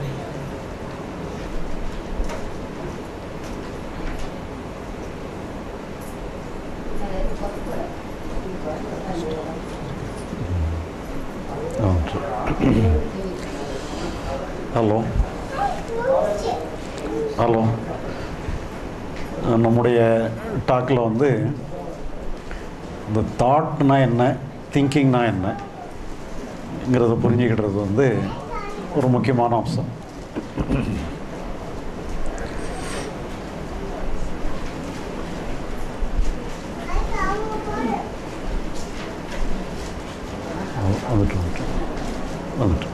Hello hello நம்முடைய டாக்கில் வந்து இந்த தாட்னா என்ன திங்கிங்னா என்னங்கிறத புரிஞ்சுக்கிட்டது வந்து ஒரு முக்கியமான அம்சம் வந்துட்டு வந்துட்டு வந்துட்டு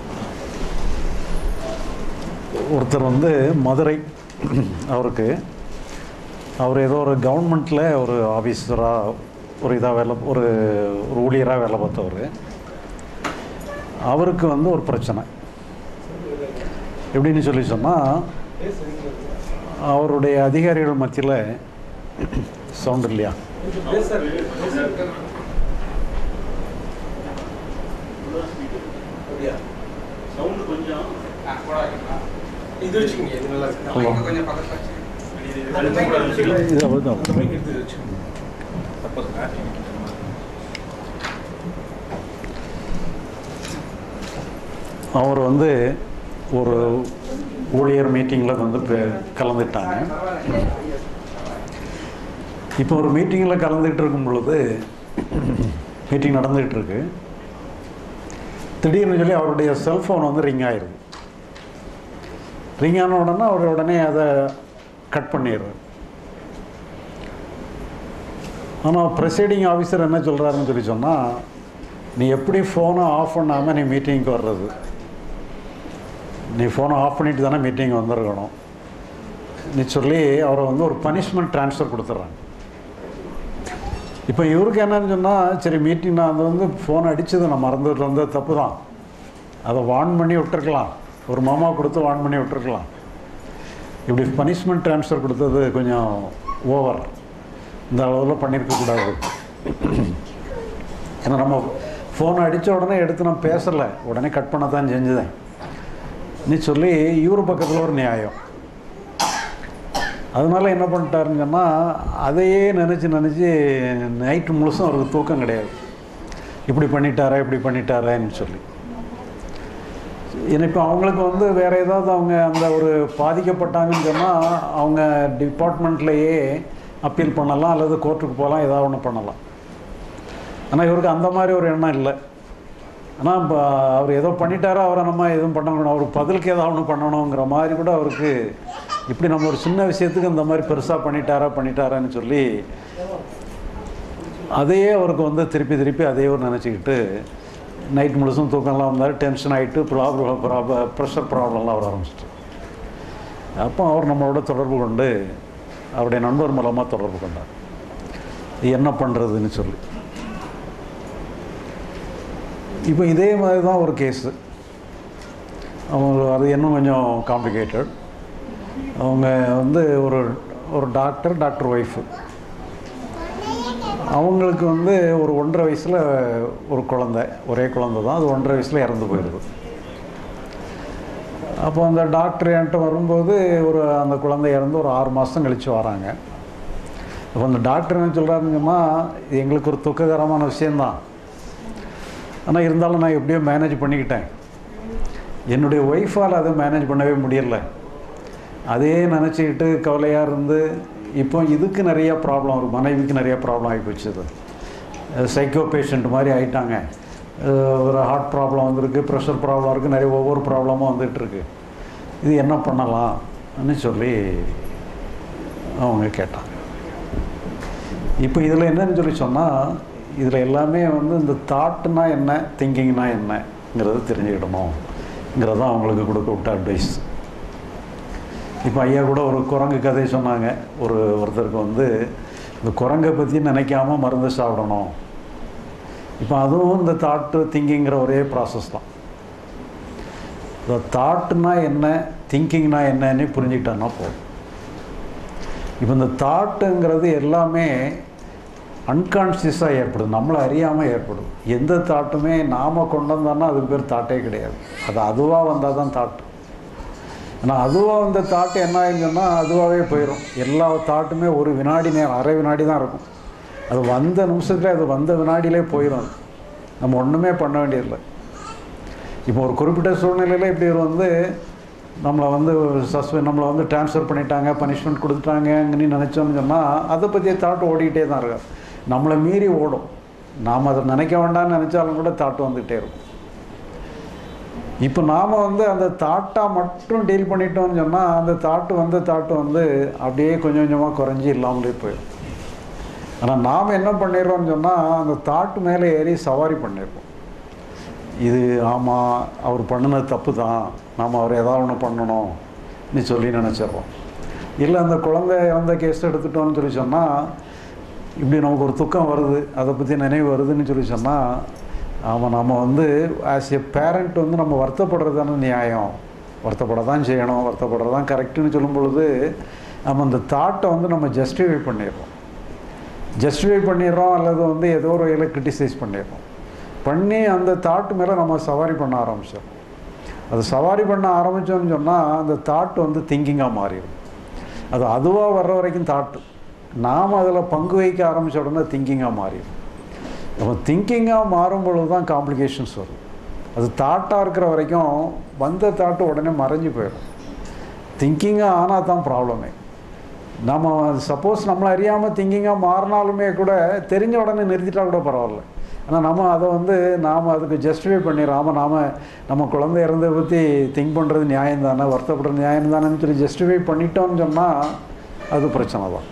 ஒருத்தர் வந்து மதுரை அவருக்கு அவர் ஏதோ ஒரு கவர்மெண்ட்டில் ஒரு ஆஃபீஸராக ஒரு இதாக வேலை ஒரு ஒரு ஊழியராக வேலை பார்த்தவர் அவருக்கு வந்து ஒரு பிரச்சனை எப்படின்னு சொல்லி சொன்னால் அவருடைய அதிகாரிகள் மத்தியில் சவுண்ட் இல்லையா சவுண்டு கொஞ்சம் இது வச்சுக்கோங்க இது நல்லா இருக்கு ஹலோ. மைக்கை கொஞ்சம் பக்கத்துல வச்சுக்கோங்க. இது அப்படிதான். மைக் எடுத்து வச்சுக்கோங்க. அவர் வந்து ஒரு ஊழியர் மீட்டிங்கில் வந்து பே- கலந்துட்டாங்க இப்போ ஒரு மீட்டிங்கில் கலந்துக்கிட்டு இருக்கும் பொழுது மீட்டிங் நடந்துகிட்டு இருக்கு திடீர்னு சொல்லி அவருடைய செல்ஃபோன் வந்து ரிங் ஆயிடுது ரிங் ஆன உடனே அவர் உடனே அதை கட் பண்ணிடுறாரு ஆனால் ப்ரெசைடிங் ஆஃபீஸர் என்ன சொல்கிறாருன்னு சொல்லி சொன்னால் நீ எப்படி ஃபோனை ஆஃப் பண்ணாமல் நீ மீட்டிங்க்கு வர்றது நீ ஃபோனை ஆஃப் பண்ணிட்டு தானே மீட்டிங் வந்திருக்கணும் நீ சொல்லி அவரை வந்து ஒரு பனிஷ்மெண்ட் ட்ரான்ஸ்ஃபர் கொடுத்துட்றாங்க இப்போ இவருக்கு என்னன்னு சொன்னால் சரி மீட்டிங் நான் அது வந்து ஃபோன் அடித்தது நான் மறந்துட்டு வந்தது தப்பு தான் அதை வார்ன் பண்ணி விட்டுருக்கலாம் ஒரு மாமா கொடுத்து வார்ன் பண்ணி விட்டுருக்கலாம் இப்படி பனிஷ்மெண்ட் ட்ரான்ஸ்ஃபர் கொடுத்தது கொஞ்சம் ஓவர் இந்த அளவில் பண்ணியிருக்கக்கூடாது ஏன்னா நம்ம ஃபோனை அடித்த உடனே எடுத்து நான் பேசலை உடனே கட் பண்ண தான் செஞ்சுதேன் நீ சொல்லி இவர் பக்கத்தில் ஒரு நியாயம் அதனால என்ன பண்ணிட்டாருன்னு சொன்னால் அதையே நினச்சி நினச்சி நைட்டு முழுசும் அவருக்கு தூக்கம் கிடையாது இப்படி பண்ணிட்டாரா இப்படி பண்ணிட்டாரேன்னு சொல்லி ஏன்னா இப்போ அவங்களுக்கு வந்து வேறு ஏதாவது அவங்க அந்த ஒரு பாதிக்கப்பட்டாங்கன்னு சொன்னால் அவங்க டிபார்ட்மெண்ட்லேயே அப்பீல் பண்ணலாம் அல்லது கோர்ட்டுக்கு போகலாம் ஏதாவது ஒன்று பண்ணலாம் ஆனால் இவருக்கு அந்த மாதிரி ஒரு எண்ணம் இல்லை ஆனால் இப்போ அவர் ஏதோ பண்ணிட்டாரோ அவரை நம்ம எதுவும் பண்ணணும் அவர் பதிலுக்கு ஏதாவது ஒன்று பண்ணணுங்கிற மாதிரி கூட அவருக்கு இப்படி நம்ம ஒரு சின்ன விஷயத்துக்கு இந்த மாதிரி பெருசாக பண்ணிட்டாரா பண்ணிட்டாரான்னு சொல்லி அதையே அவருக்கு வந்து திருப்பி திருப்பி அதையே ஒரு நினச்சிக்கிட்டு நைட் முழுசும் தூக்கம்லாம் வந்தார் டென்ஷன் ஆகிட்டு ப்ராப்ளம் ப்ராப்ளம் ப்ரெஷர் ப்ராப்ளம்லாம் வர ஆரம்பிச்சிட்டு அப்போ அவர் நம்மளோட தொடர்பு கொண்டு அவருடைய நண்பர் மூலமாக தொடர்பு கொண்டார் இது என்ன பண்ணுறதுன்னு சொல்லி இப்போ இதே மாதிரி தான் ஒரு கேஸு அவங்க அது இன்னும் கொஞ்சம் காம்ப்ளிகேட்டட் அவங்க வந்து ஒரு ஒரு டாக்டர் டாக்டர் ஒய்ஃபு அவங்களுக்கு வந்து ஒரு ஒன்றரை வயசில் ஒரு குழந்தை ஒரே குழந்தை தான் அது ஒன்றரை வயசில் இறந்து போயிடுது அப்போ அந்த டாக்டர் என்கிட்ட வரும்போது ஒரு அந்த குழந்தை இறந்து ஒரு ஆறு மாதம் கழித்து வராங்க அப்போ அந்த டாக்டர் என்ன சொல்கிறாருங்கன்னா இது எங்களுக்கு ஒரு துக்ககரமான விஷயந்தான் ஆனால் இருந்தாலும் நான் எப்படியோ மேனேஜ் பண்ணிக்கிட்டேன் என்னுடைய ஒய்ஃபால் அதை மேனேஜ் பண்ணவே முடியல அதே நினச்சிக்கிட்டு கவலையாக இருந்து இப்போ இதுக்கு நிறைய ப்ராப்ளம் ஒரு மனைவிக்கு நிறைய ப்ராப்ளம் ஆகி போச்சுது சைக்கோ பேஷண்ட் மாதிரி ஆயிட்டாங்க அஹ் ஒரு ஹார்ட் ப்ராப்ளம் வந்திருக்கு ப்ரெஷர் ப்ராப்ளம் இருக்குது நிறைய ஒவ்வொரு ப்ராப்ளமும் வந்துட்டு இருக்கு இது என்ன பண்ணலாம்னு சொல்லி அவங்க கேட்டாங்க இப்போ இதில் என்னன்னு சொல்லி சொன்னால் இதில் எல்லாமே வந்து இந்த தாட்னா என்ன திங்கிங்னா என்னங்கிறத தெரிஞ்சுக்கிடணுங்கிறது தான் அவங்களுக்கு கொடுக்க விட்ட அட்வைஸ் இப்போ ஐயா கூட ஒரு குரங்கு கதை சொன்னாங்க ஒரு ஒருத்தருக்கு வந்து இந்த குரங்கை பற்றி நினைக்காம மருந்து சாப்பிடணும் இப்போ அதுவும் இந்த தாட்டு திங்கிங்கிற ஒரே ப்ராசஸ் தான் இந்த தாட்டுனா என்ன திங்கிங்னா என்னன்னு புரிஞ்சுக்கிட்டோன்னா போதும் இப்போ இந்த தாட்டுங்கிறது எல்லாமே அன்கான்ஷியஸாக ஏற்படுது நம்மளை அறியாமல் ஏற்படும் எந்த தாட்டுமே நாம் கொண்டு வந்தோம்னா அதுக்கு பேர் தாட்டே கிடையாது அது அதுவாக வந்தால் தான் தாட்டு ஆனால் அதுவாக அந்த தாட்டு என்ன ஆயிடுச்சுன்னா அதுவாகவே போயிடும் எல்லா தாட்டுமே ஒரு வினாடி நேரம் அரை வினாடி தான் இருக்கும் அது வந்த நிமிஷத்துல அது வந்த வினாடியிலே போயிடும் அது. நம்ம ஒன்றுமே பண்ண வேண்டியதில்லை இப்போ ஒரு குறிப்பிட்ட சூழ்நிலையில் இப்படி வந்து நம்மளை வந்து சஸ்பெண்ட் நம்மளை வந்து ட்ரான்ஸ்ஃபர் பண்ணிட்டாங்க பனிஷ்மெண்ட் கொடுத்துட்டாங்கன்னு நினச்சோம்னு சொன்னால் அதை பற்றிய தாட் ஓடிக்கிட்டே தான் இருக்கும் நம்மளை மீறி ஓடும் நாம் அதை நினைக்க வேண்டாம்னு நினச்சாலும் கூட தாட்டு வந்துக்கிட்டே இருக்கும் இப்போ நாம் வந்து அந்த தாட்டாக மட்டும் டீல் பண்ணிட்டோம்னு சொன்னால் அந்த தாட்டு வந்த தாட்டு வந்து அப்படியே கொஞ்சம் கொஞ்சமாக குறைஞ்சி இல்லாமலே போயிடும் ஆனால் நாம் என்ன பண்ணிடுறோம்னு சொன்னால் அந்த தாட்டு மேலே ஏறி சவாரி பண்ணிடுறோம் இது ஆமாம் அவர் பண்ணினது தப்பு தான் நாம் அவர் ஏதாவது ஒன்று பண்ணணும் நீ சொல்லி நினச்சிட்றோம் இல்லை அந்த குழந்தை இறந்த கேஸ் எடுத்துட்டோம்னு சொல்லி சொன்னால் இப்படி நமக்கு ஒரு துக்கம் வருது அதை பற்றி நினைவு வருதுன்னு சொல்லி சொன்னால் ஆமாம் நம்ம வந்து ஆஸ் எ பேரண்ட் வந்து நம்ம வருத்தப்படுறது தானே நியாயம் வருத்தப்பட தான் செய்யணும் வருத்தப்படுறது தான் கரெக்டுன்னு சொல்லும் பொழுது நம்ம அந்த தாட்டை வந்து நம்ம ஜஸ்டிஃபை பண்ணிடுறோம் ஜஸ்டிஃபை பண்ணிடுறோம் அல்லது வந்து ஏதோ ஒரு வகையில் கிரிட்டிசைஸ் பண்ணிடுறோம் பண்ணி அந்த தாட்டு மேலே நம்ம சவாரி பண்ண ஆரம்பிச்சோம் அது சவாரி பண்ண ஆரம்பித்தோம்னு சொன்னால் அந்த தாட் வந்து திங்கிங்காக மாறிடும் அது அதுவாக வர்ற வரைக்கும் தாட்டு நாம் அதில் பங்கு வைக்க ஆரம்பித்த உடனே திங்கிங்காக மாறிடும் நம்ம திங்கிங்காக மாறும் பொழுது தான் காம்ப்ளிகேஷன்ஸ் வரும் அது தாட்டாக இருக்கிற வரைக்கும் வந்த தாட்டு உடனே மறைஞ்சு போயிடும் திங்கிங்காக ஆனால் தான் ப்ராப்ளமே நம்ம சப்போஸ் நம்மளை அறியாமல் திங்கிங்காக மாறினாலுமே கூட தெரிஞ்ச உடனே நிறுத்திட்டா கூட பரவாயில்ல ஆனால் நம்ம அதை வந்து நாம் அதுக்கு ஜஸ்டிஃபை பண்ணிடுறோம் ஆமாம் நாம் நம்ம குழந்தை இறந்ததை பற்றி திங்க் பண்ணுறது நியாயம் தானே வருத்தப்படுறது நியாயம் தானேன்னு சொல்லி ஜஸ்டிஃபை பண்ணிட்டோம்னு சொன்னால் அது பிரச்சனை தான்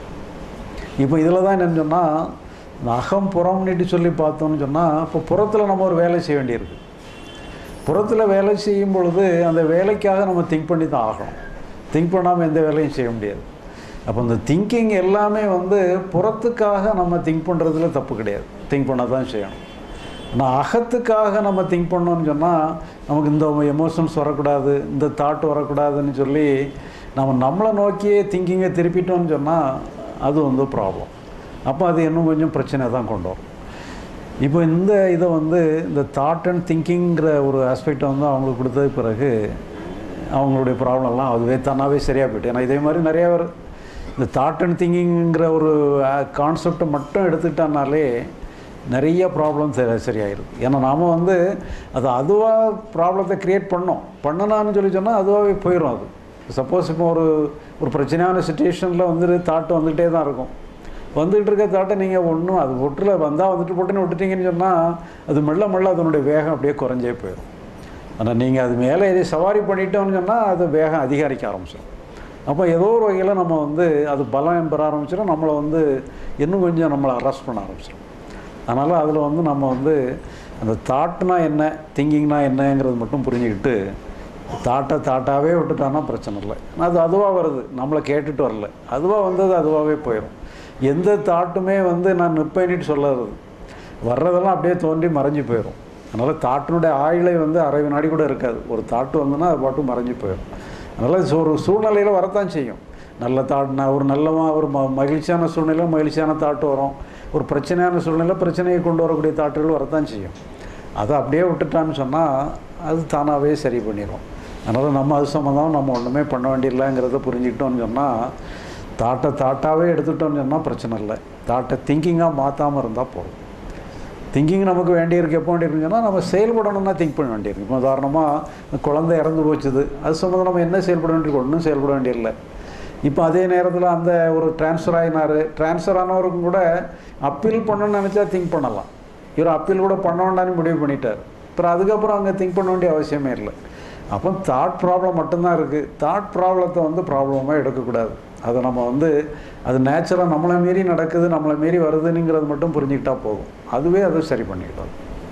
இப்போ இதில் தான் என்னன்னு சொன்னால் இந்த அகம் புறம்னுட்டு சொல்லி பார்த்தோம்னு சொன்னால் இப்போ புறத்தில் நம்ம ஒரு வேலை செய்ய வேண்டியிருக்கு புறத்தில் வேலை செய்யும் பொழுது அந்த வேலைக்காக நம்ம திங்க் பண்ணி தான் ஆகணும் திங்க் பண்ணாமல் எந்த வேலையும் செய்ய முடியாது அப்போ இந்த திங்கிங் எல்லாமே வந்து புறத்துக்காக நம்ம திங்க் பண்ணுறதுல தப்பு கிடையாது திங்க் பண்ண தான் செய்யணும் ஆனால் அகத்துக்காக நம்ம திங்க் பண்ணோம்னு சொன்னால் நமக்கு இந்த எமோஷன்ஸ் வரக்கூடாது இந்த தாட் வரக்கூடாதுன்னு சொல்லி நம்ம நம்மளை நோக்கியே திங்கிங்கை திருப்பிட்டோம்னு சொன்னால் அது வந்து ப்ராப்ளம் அப்போ அது இன்னும் கொஞ்சம் பிரச்சனை தான் கொண்டு வரும் இப்போ இந்த இதை வந்து இந்த தாட் அண்ட் திங்கிங்கிற ஒரு ஆஸ்பெக்டை வந்து அவங்களுக்கு கொடுத்தது பிறகு அவங்களுடைய ப்ராப்ளம்லாம் அதுவே தானாகவே சரியாக போயிட்டு ஏன்னா இதே மாதிரி நிறையா பேர் இந்த தாட் அண்ட் திங்கிங்கிற ஒரு கான்செப்டை மட்டும் எடுத்துக்கிட்டானாலே நிறைய ப்ராப்ளம் சரி சரியாயிடும் ஏன்னா நாம் வந்து அது அதுவாக ப்ராப்ளத்தை க்ரியேட் பண்ணோம் பண்ணனான்னு சொல்லி சொன்னால் அதுவாகவே போயிடும் அது சப்போஸ் இப்போ ஒரு ஒரு பிரச்சனையான சுச்சுவேஷனில் வந்துட்டு தாட்டு வந்துகிட்டே தான் இருக்கும் வந்துகிட்டு இருக்க தாட்டை நீங்கள் ஒன்றும் அது ஒட்டில் வந்தால் வந்துட்டு போட்டுன்னு விட்டுட்டீங்கன்னு சொன்னால் அது மெல்ல மெல்ல அதனுடைய வேகம் அப்படியே குறைஞ்சே போயிடும் ஆனால் நீங்கள் அது மேலே ஏறி சவாரி பண்ணிட்டோம்னு சொன்னால் அது வேகம் அதிகரிக்க ஆரம்பிச்சிடும் அப்போ ஏதோ ஒரு வகையில் நம்ம வந்து அது பலம் பெற ஆரம்பிச்சிடும் நம்மளை வந்து இன்னும் கொஞ்சம் நம்மளை அரெஸ்ட் பண்ண ஆரம்பிச்சிடும் அதனால் அதில் வந்து நம்ம வந்து அந்த தாட்னா என்ன திங்கிங்னா என்னங்கிறது மட்டும் புரிஞ்சுக்கிட்டு தாட்டை தாட்டாகவே விட்டுட்டான்னா பிரச்சனை இல்லை ஆனால் அது அதுவாக வருது நம்மளை கேட்டுட்டு வரல அதுவாக வந்தது அதுவாகவே போயிடும் எந்த தாட்டுமே வந்து நான் நிற்பேனிட்டு சொல்லாது வர்றதெல்லாம் அப்படியே தோன்றி மறைஞ்சு போயிடும் அதனால் தாட்டினுடைய ஆயுளை வந்து அரை வினாடி கூட இருக்காது ஒரு தாட்டு வந்துன்னா அது பாட்டும் மறைஞ்சு போயிடும் அதனால் ஒரு சூழ்நிலையில் வரத்தான் செய்யும் நல்ல தாட்னா ஒரு நல்லமா ஒரு ம மகிழ்ச்சியான சூழ்நிலை மகிழ்ச்சியான தாட்டு வரும் ஒரு பிரச்சனையான சூழ்நிலை பிரச்சனையை கொண்டு வரக்கூடிய தாட்டுகள் வரத்தான் செய்யும் அதை அப்படியே விட்டுட்டான்னு சொன்னால் அது தானாகவே சரி பண்ணிடும் அதனால் நம்ம அது சம்மந்தம் நம்ம ஒன்றுமே பண்ண வேண்டியதில்லைங்கிறத புரிஞ்சுக்கிட்டோம்னு சொன்னால் தாட்டை தாட்டாகவே எடுத்துட்டோம்னு சொன்னால் பிரச்சனை இல்லை தாட்டை திங்கிங்காக மாற்றாமல் இருந்தால் போதும் திங்கிங் நமக்கு வேண்டியிருக்கு எப்போ வேண்டியிருக்குன்னு சொன்னால் நம்ம செயல்படணும்னா திங்க் பண்ண வேண்டியிருக்கு இப்போ உதாரணமாக குழந்தை இறந்து போச்சுது அது சம்மந்தம் நம்ம என்ன செயல்பட வேண்டியிருக்கு ஒன்றும் செயல்பட வேண்டியதில்லை இப்போ அதே நேரத்தில் அந்த ஒரு ட்ரான்ஸ்ஃபர் ஆகினார் ட்ரான்ஸ்ஃபர் ஆனவருக்கும் கூட அப்பீல் பண்ணணும்னு நினச்சா திங்க் பண்ணலாம் இவர் அப்பீல் கூட பண்ண வேண்டாம்னு முடிவு பண்ணிட்டார் அப்புறம் அதுக்கப்புறம் அங்கே திங்க் பண்ண வேண்டிய அவசியமே இல்லை அப்போ தாட் ப்ராப்ளம் மட்டும்தான் இருக்குது தாட் ப்ராப்ளத்தை வந்து ப்ராப்ளமாக எடுக்கக்கூடாது அதை நம்ம வந்து அது நேச்சுரலாக நம்மளை மீறி நடக்குது நம்மளை மீறி வருதுங்கிறது மட்டும் புரிஞ்சுக்கிட்டா போதும் அதுவே அதை சரி பண்ணிக்கிட்டோம்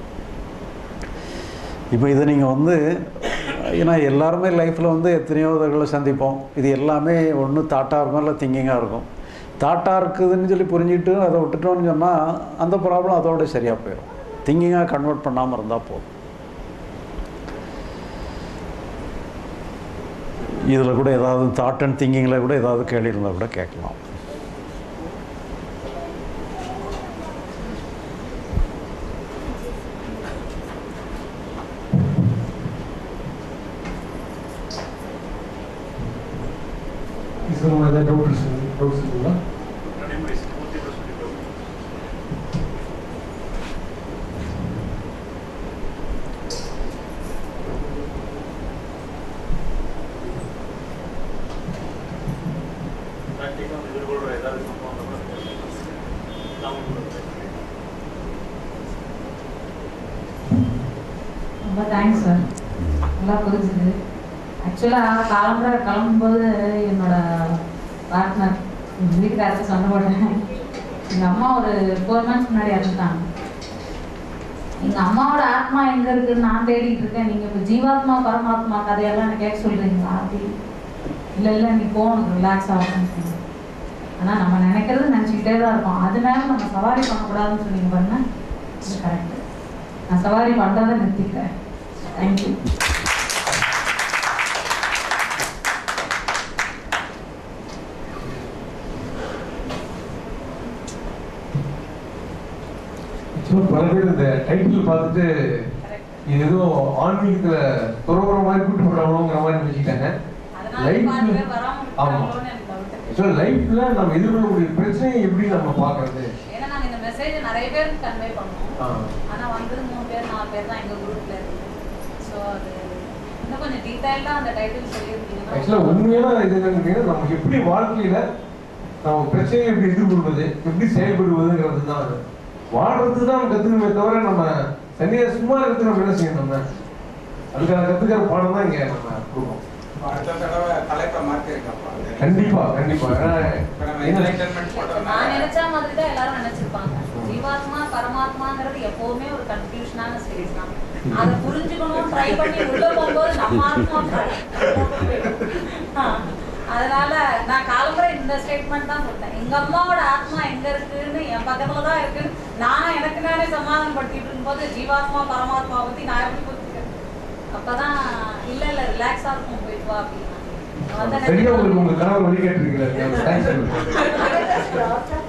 இப்போ இதை நீங்கள் வந்து ஏன்னா எல்லாருமே லைஃப்பில் வந்து எத்தனையோ இதை சந்திப்போம் இது எல்லாமே ஒன்று தாட்டாக இருக்கும் இல்லை திங்கிங்காக இருக்கும் தாட்டாக இருக்குதுன்னு சொல்லி புரிஞ்சுக்கிட்டு அதை விட்டுட்டோம்னு சொன்னால் அந்த ப்ராப்ளம் அதோட சரியாக போயிடும் திங்கிங்காக கன்வெர்ட் பண்ணாமல் இருந்தால் போதும் இதில் கூட ஏதாவது தாட் அண்ட் திங்கிங்கில் கூட ஏதாவது கேள்வி இருந்தால் கூட கேட்கலாம் சம்பந்தமாக ஏதாவது டவுட்ஸ் டவுட்ஸ் இருக்குங்களா நடைமுறை பூர்த்தி கூட சொல்லிட்டோம் ப்ராக்டிக்காக எதிர்கொள்கிற ஏதாவது சம்பவம் நாம கூட பேசுகிறேன் ரொம்ப தேங்க்ஸ் சார் நல்லா புரிஞ்சுது ஆக்சுவலாக காலம்புற கிளம்பும்போது என்னோட பார்ட்னர் எங்கள் வீட்டுக்காரத்தை சண்டை போட்டேன் எங்கள் அம்மா ஒரு ஃபோர் மந்த்ஸ் முன்னாடி இறந்துட்டாங்க எங்கள் அம்மாவோட ஆத்மா எங்கே இருக்குன்னு நான் தேடிட்டு இருக்கேன் நீங்கள் இப்போ ஜீவாத்மா பரமாத்மா கதையெல்லாம் எனக்கு கேட்க சொல்கிறீங்களா அப்படி இல்லை இல்லை நீ போகணும் ரிலாக்ஸ் ஆகணும் ஆனால் நம்ம நினைக்கிறது நினச்சிக்கிட்டே தான் இருக்கோம் அதனால நம்ம சவாரி பண்ணக்கூடாதுன்னு சொன்னீங்க பாருங்க இது கரெக்டு நான் சவாரி பண்ணுறதை நிறுத்திக்கிறேன் தேங்க்யூ ஆக்சுவலாக பல பேர் இந்த டைட்டில் பார்த்துட்டு இது ஏதோ ஆன்மீகத்துல துறவுற மாதிரி கூட்டு போடுறாங்களோங்கிற மாதிரி நினைச்சிட்டாங்க ஆமா ஆக்சுவலாக லைஃப்ல நம்ம எதிர்கொள்ளக்கூடிய பிரச்சனையை எப்படி நம்ம பார்க்கறது ஏன்னா நாங்கள் இந்த மெசேஜ் நிறைய பேருக்கு கன்வே பண்ணோம் ஆ. ஆனால் வந்தது மூணு பேர் நாலு பேர் தான் எங்கள் குரூப்ல இருக்கு ஸோ அது இன்னும் கொஞ்சம் டீட்டெயிலாக அந்த டைட்டில் ஆக்சுவலாக சொல்லியிருந்தீங்கன்னா உண்மையான இது என்னன்னு கேட்டீங்கன்னா, நமக்கு எப்படி வாழ்க்கையில நம்ம பிரச்சனையை எப்படி எதிர்கொள்வது எப்படி செயல்படுவதுங்கிறது தான் அது வாழ்றது தான் நம்ம கத்துக்கணுமே தவிர நம்ம தனியா சும்மா இருந்து நம்ம என்ன செய்யணும் நம்ம அதுக்கான கத்துக்கிற பாடம் தான் இங்க நம்ம கொடுக்கணும் அடுத்த தடவை தலைப்பை மாற்றிருக்கப்பா கண்டிப்பா கண்டிப்பா ஏன்னா, இப்போ நம்ம ஏன்னா, என்லைட்டன்மெண்ட் நான் போட்டோம்னா நினைச்ச மாதிரி தான் எல்லாரும் நினைச்சிருப்பாங்க ஜீவாத்மா பரமாத்மாங்கிறது எப்பவுமே ஒரு கன்ஃபியூஷனான ஸ்டேஜ் தான் அதை புரிஞ்சுக்கணும் ட்ரை பண்ணி உள்ள போகும்போது நம்ம ஆத்மா ஆ, அதனால நான் காலம்புரை இந்த ஸ்டேட்மெண்ட் தான் கொடுத்தேன் எங்க அம்மாவோட ஆத்மா எங்க இருக்குன்னு என் பக்கத்துல தான் இருக்குன்னு நான் எனக்கு நானே சமாதானப்படுத்திட்டு இருக்கும்போது ஜீவாத்மா பரமாத்மா பத்தி நான் எப்படி புரிஞ்சுக்கிறேன் அப்பதான் இல்ல இல்ல ரிலாக்ஸா இருக்கும் போயிட்டு வா அப்படின்னு நான் வந்த சரியா உங்களுக்கு நேரத்துல- உங்க கணவர் வழிகேட்டு இருக்கிறாரு தேங்க்ஸ் சொல்லுங்க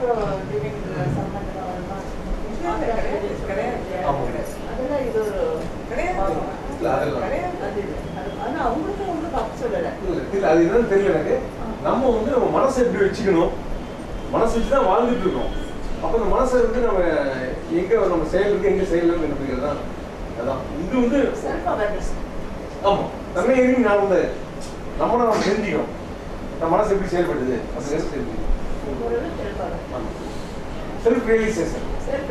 இல்ல அது என்னன்னு தெரியல எனக்கு நம்ம வந்து நம்ம மனசை எப்படி வச்சுக்கணும் மனசு வச்சு தான் வாழ்ந்துட்டு இருக்கோம் அப்ப அந்த மனசை வந்து நம்ம எங்க நம்ம செயல் இருக்கு எங்க செயல் இருக்கு கண்டுபிடிக்கிறது தான் அதான் இது வந்து ஆமா தன்னை எறியும் நான் வந்து நம்மள நம்ம தெரிஞ்சுக்கணும் நம்ம மனசு எப்படி செயல்படுது அப்படின்னு தெரிஞ்சுக்கணும் செல்ஃப் ரியலைசேஷன்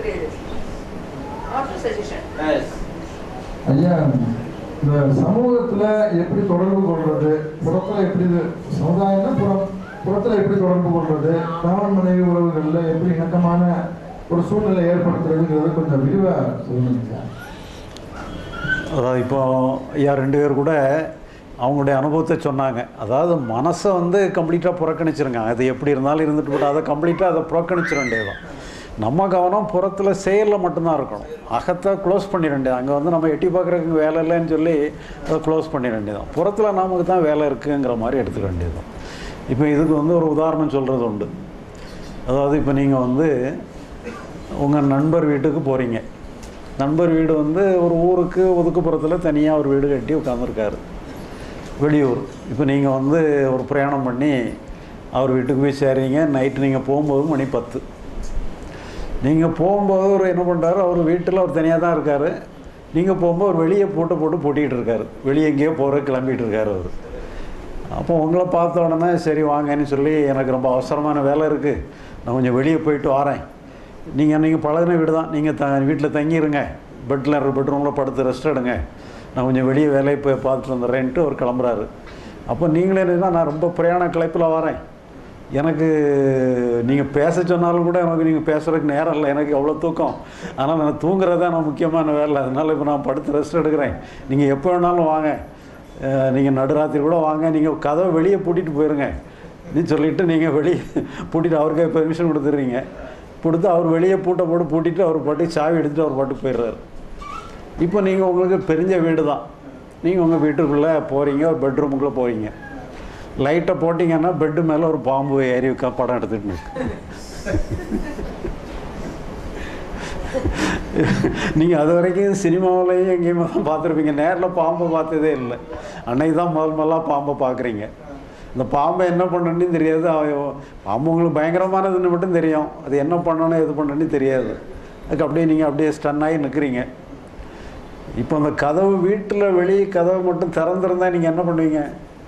ஐயா இந்த சமூகத்துல எப்படி தொடர்பு கொள்றது புறத்துல எப்படி இது சமுதாயம்னா புறம் புறத்துல எப்படி தொடர்பு கொள்றது கணவன் மனைவி உறவுகள்ல எப்படி இணக்கமான ஒரு சூழ்நிலை ஏற்படுத்துறதுங்கிறது கொஞ்சம் விரிவா சொல்லுங்க சார் அதாவது இப்போ ஐயா ரெண்டு பேர் கூட அவங்களுடைய அனுபவத்தை சொன்னாங்க அதாவது மனசை வந்து கம்ப்ளீட்டாக புறக்கணிச்சிருங்க அது எப்படி இருந்தாலும் இருந்துட்டு போட்டு அதை கம்ப்ளீட்டாக அதை புறக்கணிச்சிட வேண்டியதுதான் நம்ம கவனம் புறத்தில் செயலில் மட்டும்தான் இருக்கணும் அகத்தை க்ளோஸ் பண்ணிட வேண்டியது அங்கே வந்து நம்ம எட்டி பார்க்குறதுக்கு வேலை இல்லைன்னு சொல்லி அதை க்ளோஸ் பண்ணிட வேண்டியதான் புறத்தில் நமக்கு தான் வேலை இருக்குங்கிற மாதிரி எடுத்துக்க வேண்டியதுதான் இப்போ இதுக்கு வந்து ஒரு உதாரணம் சொல்கிறது உண்டு அதாவது இப்போ நீங்கள் வந்து உங்கள் நண்பர் வீட்டுக்கு போகிறீங்க நண்பர் வீடு வந்து ஒரு ஊருக்கு ஒதுக்குப்புறத்தில் தனியாக ஒரு வீடு கட்டி உட்காந்துருக்காரு வெளியூர் இப்போ நீங்கள் வந்து ஒரு பிரயாணம் பண்ணி அவர் வீட்டுக்கு போய் சேரீங்க நைட்டு நீங்கள் போகும்போது மணி பத்து நீங்கள் போகும்போது அவர் என்ன பண்ணுறாரு அவர் வீட்டில் அவர் தனியாக தான் இருக்கார் நீங்கள் போகும்போது அவர் வெளியே போட்டு போட்டு பூட்டிகிட்டு இருக்காரு வெளியே எங்கேயோ போகிற கிளம்பிட்டு இருக்காரு அவர் அப்போ உங்களை பார்த்த உடனே சரி வாங்கன்னு சொல்லி எனக்கு ரொம்ப அவசரமான வேலை இருக்குது நான் கொஞ்சம் வெளியே போயிட்டு வரேன் நீங்கள் நீங்கள் பழகின வீடு தான் நீங்கள் த வீட்டில் தங்கிடுங்க பெட்டில் பெட்ரூமில் படுத்து ரெஸ்ட் எடுங்க நான் கொஞ்சம் வெளியே வேலையை போய் பார்த்துட்டு வந்துடுறேன்ட்டு அவர் கிளம்புறாரு அப்போ நீங்களே என்ன நான் ரொம்ப பிரயாண களைப்பில் வரேன் எனக்கு நீங்கள் பேச சொன்னாலும் கூட எனக்கு நீங்கள் பேசுகிறதுக்கு நேரம் இல்லை எனக்கு எவ்வளோ தூக்கம் ஆனால் நான் தூங்குறது தான் நான் முக்கியமான வேலை அதனால் இப்போ நான் படுத்து ரெஸ்ட் எடுக்கிறேன் நீங்கள் எப்போ வேணாலும் வாங்க நீங்கள் நடுராத்திரி கூட வாங்க நீங்கள் கதவை வெளியே பூட்டிட்டு போயிருங்க நீ சொல்லிவிட்டு நீங்கள் வெளியே பூட்டிட்டு அவருக்கே பெர்மிஷன் கொடுத்துட்றீங்க கொடுத்து அவர் வெளியே பூட்டை போட்டு பூட்டிட்டு அவர் பாட்டுக்கு சாவி எடுத்துகிட்டு அவர் பாட்டுக்கு போயிடுறாரு இப்போ நீங்கள் உங்களுக்கு தெரிஞ்ச வீடு தான் நீங்கள் உங்கள் வீட்டுக்குள்ளே போகிறீங்க ஒரு பெட்ரூமுக்குள்ளே போகிறீங்க லைட்டை போட்டிங்கன்னா பெட்டு மேலே ஒரு பாம்பு ஏறி உட்கா படம் எடுத்துட்டு நிக்கு. நீங்கள் அது வரைக்கும் சினிமாவிலையும் எங்கேயுமே தான் பார்த்துருப்பீங்க நேரில் பாம்பை பார்த்ததே இல்லை அன்னைக்கு தான் முதல் முதலாக பாம்பை பார்க்குறீங்க இந்த பாம்பை என்ன பண்ணணும்னு தெரியாது அவ- பாம்பு உங்களுக்கு பயங்கரமானதுன்னு மட்டும் தெரியும் அது என்ன பண்ணணும் எது பண்ணணும்னு தெரியாது அதுக்கு அப்படியே நீங்கள் அப்படியே ஸ்டன் ஆகி நிற்கிறீங்க இப்போ அந்த கதவு வீட்டில் வெளியே கதவு மட்டும் திறந்துருந்தா நீங்கள் என்ன பண்ணுவீங்க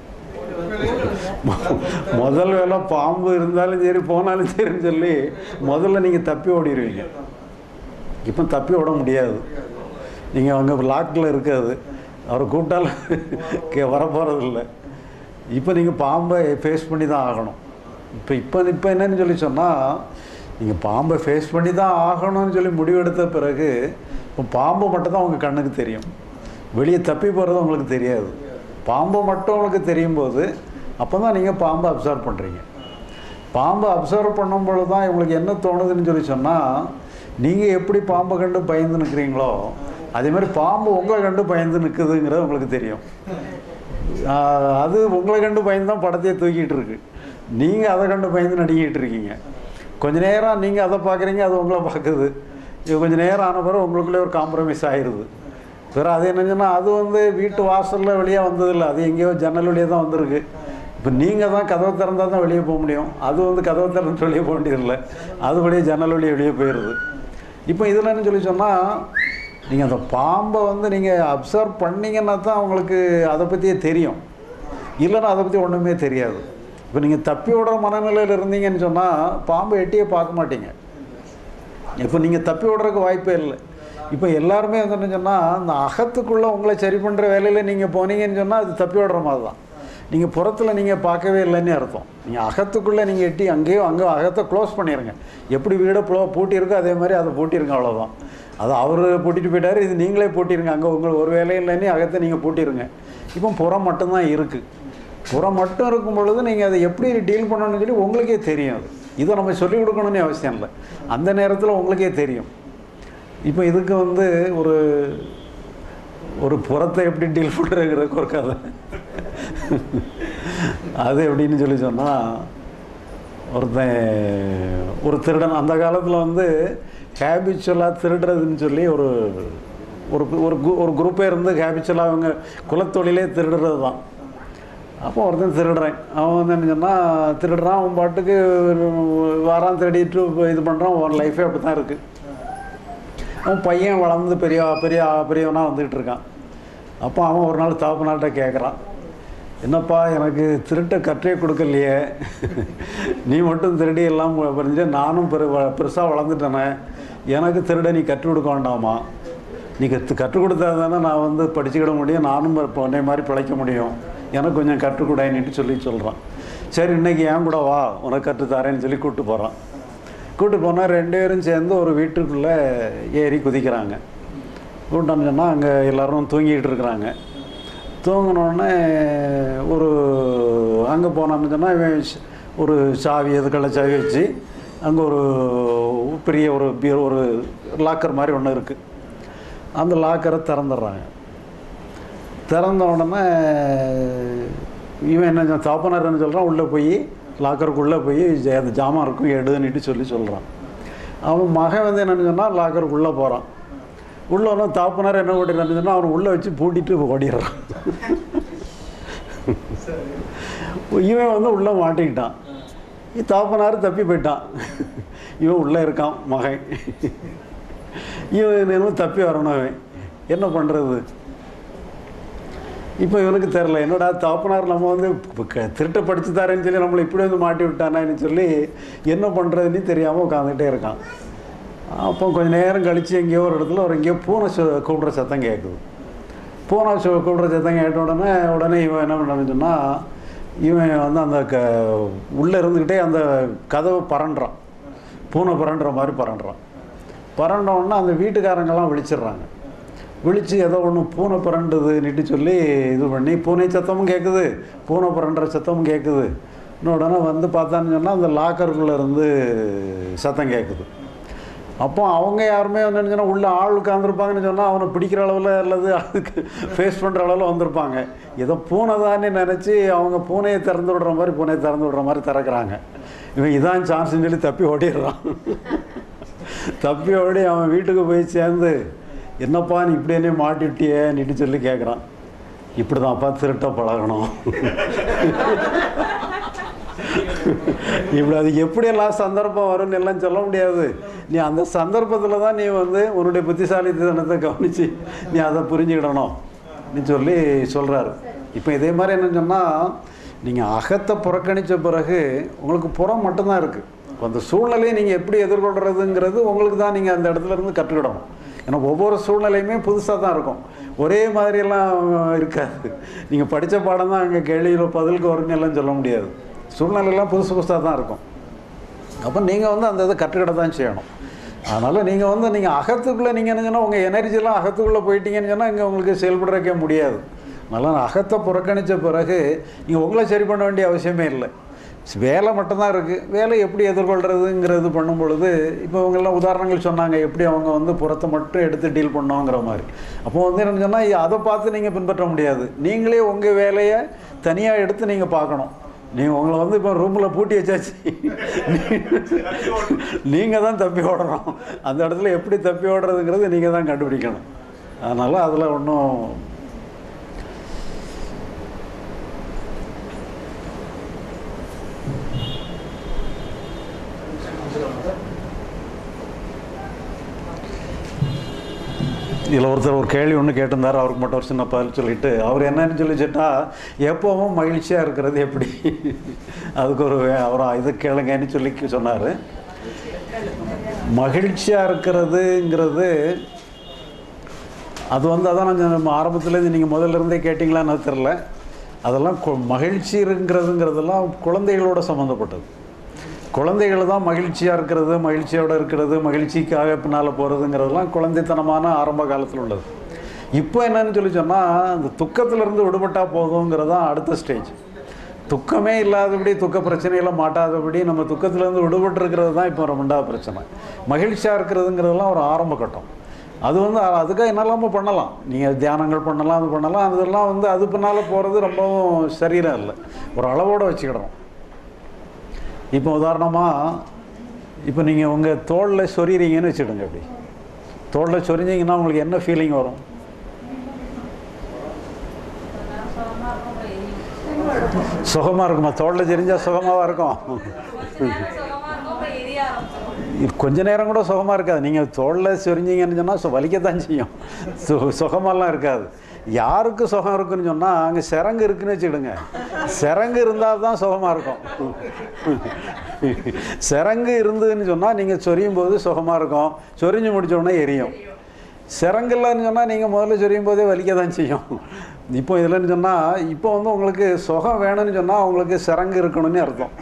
மொ- முதல் வேலை பாம்பு இருந்தாலும் சரி போனாலும் சரின்னு சொல்லி முதல்ல நீங்கள் தப்பி ஓடிடுவீங்க இப்போ தப்பி ஓட முடியாது நீங்கள் அங்கே லாக்கில் இருக்காது அவரை கூப்பிட்டாலும் கே வரப்போகிறது இல்லை இப்போ நீங்கள் பாம்பை ஃபேஸ் பண்ணி தான் ஆகணும் இப்போ இப்போ இப்போ என்னன்னு சொல்லி சொன்னால் நீங்கள் பாம்பை ஃபேஸ் பண்ணி தான் ஆகணும்னு சொல்லி முடிவெடுத்த பிறகு இப்போ பாம்பு மட்டும் தான் உங்கள் கண்ணுக்கு தெரியும் வெளியே தப்பி போகிறது உங்களுக்கு தெரியாது பாம்பு மட்டும் உங்களுக்கு தெரியும் போது அப்போ தான் நீங்கள் பாம்பை அப்சர்வ் பண்ணுறீங்க பாம்பை அப்சர்வ் பண்ணும் பொழுது தான் உங்களுக்கு என்ன தோணுதுன்னு சொல்லி சொன்னால் நீங்கள் எப்படி பாம்பை கண்டு பயந்து நிற்கிறீங்களோ அதே மாதிரி பாம்பு உங்களை கண்டு பயந்து நிற்குதுங்கிறது உங்களுக்கு தெரியும் ஆஹ் அது உங்களை கண்டு பயந்து தான் படத்தையே தூக்கிட்டு இருக்கு நீங்கள் அதை கண்டு பயந்து நடிக்கிட்டு இருக்கீங்க கொஞ்ச நேரம் நீங்கள் அதை பார்க்குறீங்க அது உங்களை பார்க்குது இது கொஞ்ச நேரம் ஆன பிறகு உங்களுக்குள்ளே ஒரு காம்ப்ரமைஸ் ஆயிடுது பிறகு அது என்னச்சுன்னா அது வந்து வீட்டு வாசலில் வெளியே வந்ததில்லை அது எங்கேயோ ஜன்னல் வழியே தான் வந்திருக்கு இப்போ நீங்கள் தான் கதவை திறந்தால் தான் வெளியே போக முடியும் அது வந்து கதவை திறந்து வெளியே போக வேண்டியதில்லை அது வழியே ஜன்னல் வழியே வெளியே போயிடுது இப்போ இதில் என்ன சொல்லி சொன்னால் நீங்கள் அந்த பாம்பை வந்து நீங்கள் அப்சர்வ் பண்ணீங்கன்னா தான் உங்களுக்கு அதை பற்றியே தெரியும் இல்லைன்னா அதை பற்றி ஒன்றுமே தெரியாது இப்போ நீங்கள் தப்பி விடுற மனநிலையில் இருந்தீங்கன்னு சொன்னால் பாம்பை எட்டியே பார்க்க மாட்டீங்க இப்போ நீங்கள் தப்பி விடுறதுக்கு வாய்ப்பே இல்லை இப்போ எல்லாருமே வந்து என்ன சொன்னால் அந்த அகத்துக்குள்ளே உங்களை சரி பண்ணுற வேலையில் நீங்கள் போனீங்கன்னு சொன்னால் அது தப்பி விடுற மாதிரி தான் நீங்கள் புறத்தில் நீங்கள் பார்க்கவே இல்லைன்னு அர்த்தம் நீங்கள் அகத்துக்குள்ளே நீங்கள் எட்டி அங்கேயோ அங்கே அகத்தை க்ளோஸ் பண்ணிடுங்க எப்படி வீடை ப்ளோ பூட்டியிருக்கோ அதே மாதிரி அதை பூட்டிருங்க அவ்வளோதான் அது அவர் பூட்டிட்டு போயிட்டாரு இது நீங்களே பூட்டிருங்க அங்கே உங்களுக்கு ஒரு வேலை இல்லைன்னு அகத்தை நீங்கள் பூட்டிருங்க இப்போ புறம் மட்டும்தான் இருக்குது புறம் மட்டும் இருக்கும் பொழுது நீங்கள் அதை எப்படி டீல் பண்ணணும்னு சொல்லி உங்களுக்கே தெரியும் அது இதை நம்ம சொல்லிக் கொடுக்கணும்னு அவசியம் இல்லை அந்த நேரத்தில் உங்களுக்கே தெரியும் இப்போ இதுக்கு வந்து ஒரு ஒரு புறத்தை எப்படி டீல் பண்ணுறதுக்கு ஒரு கதை அது எப்படின்னு சொல்லி சொன்னால் ஒருத்தன் ஒரு திருடன் அந்த காலத்தில் வந்து ஹேபிச்சுவலாக திருடுறதுன்னு சொல்லி ஒரு ஒரு ஒரு கு- ஒரு குரூப்பே இருந்து ஹேபிச்சுவலாக அவங்க குலத்தொழிலே திருடுறது தான் அப்போ ஒருத்தன் திருடுறேன் அவன் வந்து என்ன சொன்னால் திருடுறான் அவன் பாட்டுக்கு வாரான் திருடிட்டு இது பண்ணுறான் அவன் லைஃபே அப்படி தான் இருக்குது அவன் பையன் வளர்ந்து பெரிய பெரிய பெரியவனாக வந்துக்கிட்டு இருக்கான் அப்போ அவன் ஒரு நாள் தகப்பனால்கிட்ட கேட்குறான் என்னப்பா எனக்கு திருட்ட கற்றே கொடுக்கலையே நீ மட்டும் திருடி எல்லாம் புரிஞ்சு நானும் பெரு பெருசாக வளர்ந்துட்டேனே எனக்கு திருட நீ கற்றுக் கொடுக்க வேண்டாமா நீ கற்று கற்றுக் கொடுத்தா தானே நான் வந்து படிச்சுக்கிட முடியும் நானும் இப்போ உன்னை மாதிரி பிழைக்க முடியும் எனக்கு கொஞ்சம் கற்றுக் கொடுன்னு சொல்லி சொல்கிறான் சரி இன்னைக்கு ஏன் கூட வா உனக்கு கற்றுத்தாரேன்னு சொல்லி கூப்பிட்டு போகிறான் கூப்பிட்டு போனால் ரெண்டு பேரும் சேர்ந்து ஒரு வீட்டுக்குள்ளே ஏறி குதிக்கிறாங்க கூப்பிட்டோன்னு சொன்னால் அங்கே எல்லோரும் தூங்கிட்டு இருக்கிறாங்க தூங்கினோடனே ஒரு அங்கே போனோம்னு சொன்னால் இவன் ஷ்- ஒரு சாவி எதுக்கள்ள சாவி வச்சு அங்கே ஒரு பெரிய ஒரு பீரோ ஒரு லாக்கர் மாதிரி ஒன்று இருக்குது அந்த லாக்கரை திறந்துடுறாங்க திறந்த உடனே இவன் என்ன தாப்பனார் என்ன சொல்கிறான் உள்ளே போய் லாக்கருக்குள்ளே போய் ஜ- அந்த ஜாமான் இருக்கும் எடுன்னுட்டு சொல்லி சொல்கிறான் அவன் மகன் வந்து என்னன்னு சொன்னால் லாக்கருக்குள்ளே போகிறான் உள்ள ஒன்று தாப்பனார் என்ன ஓட்டிடுறான்னு சொன்னால் அவனை உள்ளே வச்சு பூட்டிட்டு ஓடிடுறான் இவன் வந்து உள்ளே மாட்டிக்கிட்டான் இ- தாப்பனார் தப்பி போயிட்டான் இவன் உள்ளே இருக்கான் மகன் இவன் என்னமோ தப்பி வரணும் அவன் என்ன பண்ணுறது இப்போ இவனுக்கு தெரில என்னடா தாப்பனார் நம்ம வந்து இப்ப க- திருட்ட படிச்சு தரேன்னு சொல்லி நம்மளை இப்படி வந்து மாட்டி விட்டானான்னு சொல்லி என்ன பண்ணுறதுன்னு தெரியாமல் உட்காந்துக்கிட்டே இருக்கான் அப்போ கொஞ்ச நேரம் கழித்து எங்கேயோ ஒரு இடத்துல ஒரு எங்கேயோ பூனை சொ கூப்பிட்ற சத்தம் கேட்குது பூனை சொ கூப்பிட்ற சத்தம் கேட்ட உடனே உடனே இவன் என்ன பண்ணான்னு சொன்னால் இவன் வந்து அந்த க உள்ளே இருந்துக்கிட்டே அந்த கதவை பரண்டுறான் பூனை பரண்டுற மாதிரி பரண்டுறான் பரண்ட உடனே அந்த வீட்டுக்காரங்கெல்லாம் விழிச்சிடுறாங்க விழித்து ஏதோ ஒன்று பூனை புரண்டுதுன்னுட்டு சொல்லி இது பண்ணி பூனை சத்தமும் கேட்குது பூனை புரண்டுற சத்தமும் கேட்குது இன்னும் உடனே வந்து பார்த்தான்னு சொன்னால் அந்த லாக்கருக்குள்ளே இருந்து சத்தம் கேட்குது அப்போ அவங்க யாருமே வந்து என்ன சொன்னா, உள்ள ஆள் உட்காந்துருப்பாங்கன்னு சொன்னால் அவனை பிடிக்கிற அளவில் அல்லது அதுக்கு ஃபேஸ் பண்ணுற அளவில் வந்திருப்பாங்க ஏதோ பூனை தானே நினச்சி அவங்க பூனையை திறந்து விடுற மாதிரி பூனையை திறந்து விடுற மாதிரி திறக்கிறாங்க இவன் இதான் சான்ஸ்னு சொல்லி தப்பி ஓடிடுறான் தப்பி ஓடி அவன் வீட்டுக்கு போய் சேர்ந்து என்னப்பா நீ இப்படி என்ன மாட்டிட்டியேன்னுட்டு சொல்லி கேட்குறான் இப்படி தான்ப்பா திருட்ட பழகணும் இப்படி அது எப்படியெல்லாம் சந்தர்ப்பம் வரும்னு எல்லாம் சொல்ல முடியாது நீ அந்த சந்தர்ப்பத்தில் தான் நீ வந்து உன்னுடைய புத்திசாலித்தனத்தை கவனித்து நீ அதை புரிஞ்சுக்கிடணும் நீ சொல்லி சொல்கிறாரு இப்போ இதே மாதிரி என்ன சொன்னால் நீங்கள் அகத்தை புறக்கணித்த பிறகு உங்களுக்கு புறம் மட்டும்தான் இருக்குது அந்த சூழ்நிலையை நீங்கள் எப்படி எதிர்கொள்கிறதுங்கிறது உங்களுக்கு தான் நீங்கள் அந்த இடத்துல இருந்து கற்றுக்கிடணும் ஏன்னா ஒவ்வொரு சூழ்நிலையுமே புதுசாக தான் இருக்கும் ஒரே மாதிரியெல்லாம் இருக்காது நீங்கள் படித்த பாடம் தான் அங்கே கேள்வியில் பதிலுக்கு வரும்னு எல்லாம் சொல்ல முடியாது சூழ்நிலையெல்லாம் புதுசு புதுசாக தான் இருக்கும் அப்போ நீங்கள் வந்து அந்த இதை கற்றுக்கிட தான் செய்யணும் அதனால் நீங்கள் வந்து நீங்கள் அகத்துக்குள்ளே நீங்கள் என்ன சொன்னால் உங்கள் எனர்ஜிலாம் அகத்துக்குள்ளே போயிட்டீங்கன்னு சொன்னால் இங்கே உங்களுக்கு செயல்படுறக்கே முடியாது அதனால் அகத்தை புறக்கணித்த பிறகு நீங்கள் உங்களை சரி பண்ண வேண்டிய அவசியமே இல்லை வேலை மட்டும்தான் இருக்குது வேலை எப்படி எதிர்கொள்கிறதுங்கிறது பண்ணும் பொழுது இப்போ இவங்கெல்லாம் உதாரணங்கள் சொன்னாங்க எப்படி அவங்க வந்து புறத்தை மட்டும் எடுத்து டீல் பண்ணோங்கிற மாதிரி அப்போ வந்து என்ன சொன்னால் அதை பார்த்து நீங்கள் பின்பற்ற முடியாது நீங்களே உங்கள் வேலையை தனியாக எடுத்து நீங்கள் பார்க்கணும் நீங்கள் உங்களை வந்து இப்போ ரூமில் பூட்டி வச்சாச்சு நீங்கள் தான் தப்பி ஓடணும் அந்த இடத்துல எப்படி தப்பி ஓடுறதுங்கிறது நீங்கள் தான் கண்டுபிடிக்கணும் அதனால் அதில் ஒன்றும் இதில் ஒருத்தர் ஒரு கேள்வி ஒன்று கேட்டிருந்தார் அவருக்கு மட்டும் ஒரு சின்ன பதில் சொல்லிட்டு அவர் என்னன்னு சொல்லிச்சுட்டா எப்போவும் மகிழ்ச்சியாக இருக்கிறது எப்படி அதுக்கு ஒரு அவர் இது கேளுங்கன்னு சொல்லி சொன்னார் மகிழ்ச்சியாக இருக்கிறதுங்கிறது அது வந்து அதான் நான் ஆரம்பத்துலேருந்து நீங்கள் முதல்ல இருந்தே கேட்டிங்களான்னு தெரில அதெல்லாம் கு- மகிழ்ச்சிங்கிறதுங்கிறதெல்லாம் குழந்தைகளோட சம்மந்தப்பட்டது குழந்தைகள் தான் மகிழ்ச்சியாக இருக்கிறது மகிழ்ச்சியோடு இருக்கிறது மகிழ்ச்சிக்காக பின்னால் போகிறதுங்கிறதெல்லாம் குழந்தைத்தனமான ஆரம்ப காலத்தில் உள்ளது இப்போ என்னன்னு சொல்லி சொன்னால் அந்த துக்கத்திலிருந்து விடுபட்டால் போதுங்கிறது தான் அடுத்த ஸ்டேஜ் துக்கமே இல்லாதபடி துக்க பிரச்சனையில் மாட்டாதபடி நம்ம துக்கத்திலேருந்து விடுபட்டுருக்கிறது தான் இப்போ ரெண்டாவது பிரச்சனை மகிழ்ச்சியாக இருக்கிறதுங்கிறதெல்லாம் ஒரு ஆரம்ப கட்டம் அது வந்து அ- அதுக்காக என்னெல்லாமோ பண்ணலாம் நீங்கள் தியானங்கள் பண்ணலாம் அது பண்ணலாம் அதெல்லாம் வந்து அது பின்னால் போகிறது ரொம்பவும் சரீரம் இல்லை ஒரு அளவோடு வச்சுக்கிடணும் இப்போ உதாரணமாக இப்போ நீங்கள் உங்கள் தோளில் சொறிகிறீங்கன்னு வச்சுடுங்க அப்படி தோளில் சொரிஞ்சிங்கன்னா உங்களுக்கு என்ன ஃபீலிங் வரும் சுகமாக இருக்குமா தோளில் சொரிஞ்சா சுகமாவா இருக்கும் இது கொஞ்ச நேரம் கூட சுகமாக இருக்காது நீங்கள் தோளில் சொரிஞ்சிங்கன்னு சொன்னால் சு வலிக்கத்தான் செய்யும் சு சுகமெல்லாம் இருக்காது யாருக்கு சுகம் இருக்குன்னு சொன்னால் அங்கே சிறங்கு இருக்குன்னு வச்சுக்கிடுங்க சிறங்கு இருந்தால் தான் சுகமாக இருக்கும் சிறங்கு இருந்ததுன்னு சொன்னால் நீங்கள் சொரியும் போது சுகமாக இருக்கும் சொரிஞ்சு முடிச்ச உடனே எரியும் சிறங்கில்லன்னு சொன்னால் நீங்கள் முதல்ல சொரியும் போதே வலிக்க தான் செய்யும் இப்போ இதுலன்னு சொன்னால் இப்போ வந்து உங்களுக்கு சுகம் வேணும்னு சொன்னால் உங்களுக்கு சிறங்கு இருக்கணும்னு அர்த்தம்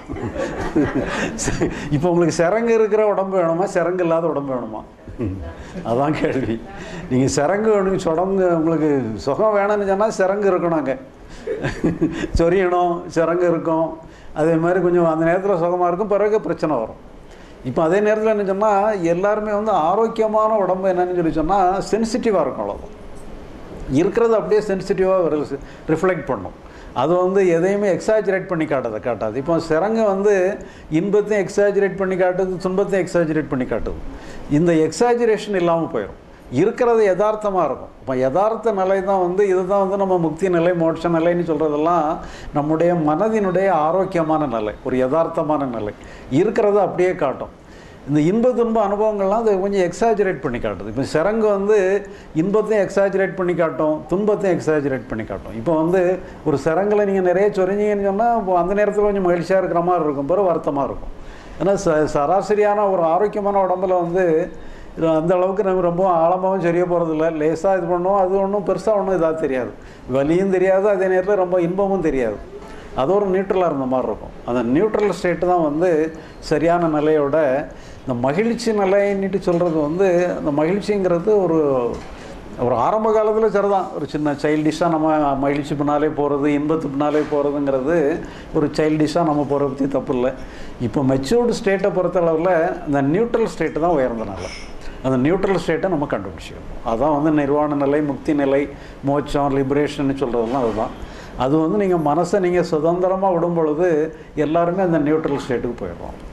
இப்போ உங்களுக்கு சிறங்கு இருக்கிற உடம்பு வேணுமா சிறங்கு இல்லாத உடம்பு வேணுமா அதான் கேள்வி நீங்கள் சிறங்கு வேணும் சுடங்கு உங்களுக்கு சுகம் வேணும்னு சொன்னால் சிறங்கு இருக்கணும் அங்கே சொரியணும் சிறங்கு இருக்கும் அதே மாதிரி கொஞ்சம் அந்த நேரத்தில் சுகமாக இருக்கும் பிறகு பிரச்சனை வரும் இப்போ அதே நேரத்தில் என்ன சொன்னால் எல்லாருமே வந்து ஆரோக்கியமான உடம்பு என்னன்னு சொல்லி சொன்னால் சென்சிட்டிவாக இருக்கும் அவ்வளோதான் இருக்கிறது அப்படியே சென்சிட்டிவாக ரிஃப்ளெக்ட் பண்ணும் அது வந்து எதையுமே எக்ஸாஜரேட் பண்ணி காட்டாது காட்டாது இப்போ சிறங்கு வந்து இன்பத்தையும் எக்ஸாஜரேட் பண்ணி காட்டுது துன்பத்தையும் எக்ஸாஜரேட் பண்ணி காட்டுது இந்த எக்ஸாஜரேஷன் இல்லாமல் போயிடும் இருக்கிறது யதார்த்தமாக இருக்கும் இப்போ யதார்த்த நிலை தான் வந்து இதுதான் வந்து நம்ம முக்தி நிலை மோட்ச நிலைன்னு சொல்கிறதெல்லாம் நம்முடைய மனதினுடைய ஆரோக்கியமான நிலை ஒரு யதார்த்தமான நிலை இருக்கிறத அப்படியே காட்டும் இந்த இன்ப துன்ப அனுபவங்கள்லாம் அது கொஞ்சம் எக்ஸாஜரேட் பண்ணி காட்டுது இப்போ சிறங்கு வந்து இன்பத்தையும் எக்ஸாஜரேட் பண்ணி காட்டும் துன்பத்தையும் எக்ஸாஜரேட் பண்ணி காட்டும் இப்போ வந்து ஒரு சிறங்கில் நீங்கள் நிறைய சொரிஞ்சீங்கன்னு சொன்னால் இப்போ அந்த நேரத்தில் கொஞ்சம் மகிழ்ச்சியாக இருக்கிற மாதிரி இருக்கும் பிறகு வருத்தமாக இருக்கும் ஏன்னா ச சராசரியான ஒரு ஆரோக்கியமான உடம்புல வந்து இது அந்த அளவுக்கு நம்ம ரொம்ப ஆழமாகவும் சரியாக போகிறதில்ல லேசாக இது பண்ணுவோம் அது ஒன்றும் பெருசாக ஒன்றும் இதாக தெரியாது வலியும் தெரியாது அதே நேரத்தில் ரொம்ப இன்பமும் தெரியாது அது ஒரு நியூட்ரலாக இருந்த மாதிரி இருக்கும் அந்த நியூட்ரல் ஸ்டேட்டு தான் வந்து சரியான நிலையோட இந்த மகிழ்ச்சி நிலைன்னுட்டு சொல்கிறது வந்து அந்த மகிழ்ச்சிங்கிறது ஒரு ஒரு ஆரம்ப காலத்தில் சரிதான் ஒரு சின்ன சைல்டிஷாக நம்ம மகிழ்ச்சி பின்னாலே போகிறது இன்பத்து பின்னாலே போகிறதுங்கிறது ஒரு சைல்டிஷாக நம்ம போகிற பற்றி தப்பு இல்லை இப்போ மெச்சூர்டு ஸ்டேட்டை பொறுத்தளவில் அந்த நியூட்ரல் ஸ்டேட்டு தான் உயர்ந்த நிலை அந்த நியூட்ரல் ஸ்டேட்டை நம்ம கண்டுபிடிச்சிக்கணும் அதான் வந்து நிர்வாண நிலை முக்தி நிலை மோட்சம் லிபரேஷன் சொல்கிறதெல்லாம் அதுதான் அது வந்து நீங்கள் மனசை நீங்கள் சுதந்திரமாக விடும் பொழுது எல்லாருமே அந்த நியூட்ரல் ஸ்டேட்டுக்கு போயிடுவோம்